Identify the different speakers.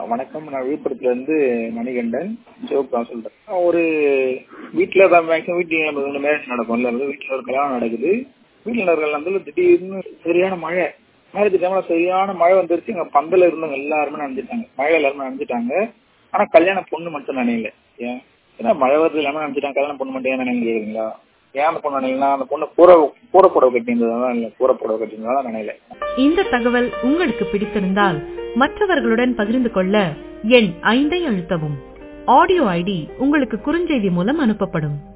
Speaker 1: வணக்கம் நான் விழுப்புரத்துல இருந்து மணிகண்டன் ஜோக் தான் சொல்றேன் ஒரு வீட்டுல தான் மேக்ஸிமம் வீட்டுல மேரேஜ் நடக்கும் இல்ல வீட்டுல ஒரு கல்யாணம் நடக்குது வீட்டுல இருக்கிற வந்து திடீர்னு சரியான மழை மேரேஜ் டைம்ல சரியான மழை வந்துருச்சு எங்க பந்தல இருந்தவங்க எல்லாருமே நனைஞ்சிட்டாங்க மழை எல்லாருமே நனைஞ்சிட்டாங்க ஆனா கல்யாண பொண்ணு மட்டும் நினைல ஏன் ஏன்னா மழை வருது எல்லாமே நினைச்சிட்டாங்க கல்யாண பொண்ணு மட்டும் ஏன் நினைவு கேக்குறீங்களா ஏன் அந்த பொண்ணு நினைலாம் அந்த பொண்ணு கூரை கூரை புடவை கட்டியிருந்ததான் இல்ல கூரை புடவை கட்டியிருந்ததான் நினைல
Speaker 2: இந்த தகவல் உங்களுக்கு பிடித்திருந்தால் மற்றவர்களுடன் பகிர்ந்து கொள்ள எண் ஐந்தை அழுத்தவும் ஆடியோ ஐடி உங்களுக்கு குறுஞ்செய்தி மூலம் அனுப்பப்படும்